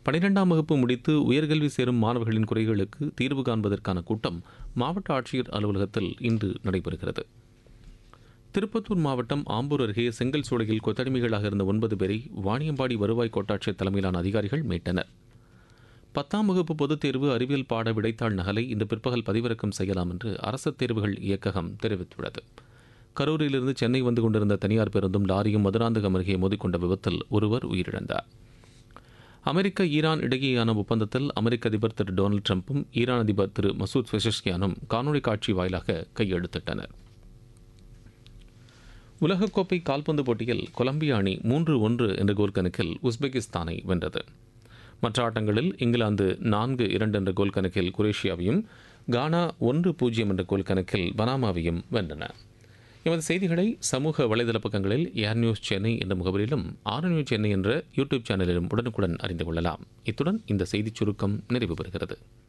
பனிரெண்டாம் வகுப்பு முடித்து உயர்கல்வி சேரும் மாணவர்களின் குறைகளுக்கு தீர்வு காண்பதற்கான கூட்டம் மாவட்ட ஆட்சியர் அலுவலகத்தில் இன்று நடைபெறுகிறது திருப்பத்தூர் மாவட்டம் ஆம்பூர் அருகே செங்கல் சூளையில் கொத்தடிமைகளாக இருந்த ஒன்பது பேரை வாணியம்பாடி வருவாய் கோட்டாட்சியர் தலைமையிலான அதிகாரிகள் மீட்டனர் பத்தாம் வகுப்பு பொதுத் தேர்வு அறிவியல் பாட விடைத்தாள் நகலை இன்று பிற்பகல் பதிவிறக்கம் செய்யலாம் என்று அரசு தேர்வுகள் இயக்ககம் தெரிவித்துள்ளது கரூரிலிருந்து சென்னை வந்து கொண்டிருந்த தனியார் பேருந்தும் லாரியும் மதுராந்தகம் அருகே மோதிக்கொண்ட விபத்தில் ஒருவர் உயிரிழந்தார் அமெரிக்க ஈரான் இடையேயான ஒப்பந்தத்தில் அமெரிக்க அதிபர் திரு டொனால்டு ட்ரம்ப்பும் ஈரான் அதிபர் திரு மசூத் பெஷஷ்கியானும் காணொலி காட்சி வாயிலாக கையெழுத்திட்டனர் உலகக்கோப்பை கால்பந்து போட்டியில் கொலம்பியா அணி மூன்று ஒன்று என்ற கோல் கணக்கில் உஸ்பெகிஸ்தானை வென்றது மற்ற ஆட்டங்களில் இங்கிலாந்து நான்கு இரண்டு என்ற கோல் கணக்கில் குரேஷியாவையும் கானா ஒன்று பூஜ்ஜியம் என்ற கோல் கணக்கில் பனாமாவையும் வென்றன எமது செய்திகளை சமூக வலைதள பக்கங்களில் ஏர் நியூஸ் சென்னை என்ற முகவரியிலும் ஆர் நியூஸ் சென்னை என்ற யூடியூப் சேனலிலும் உடனுக்குடன் அறிந்து கொள்ளலாம் இத்துடன் இந்த செய்திச் சுருக்கம் நிறைவு பெறுகிறது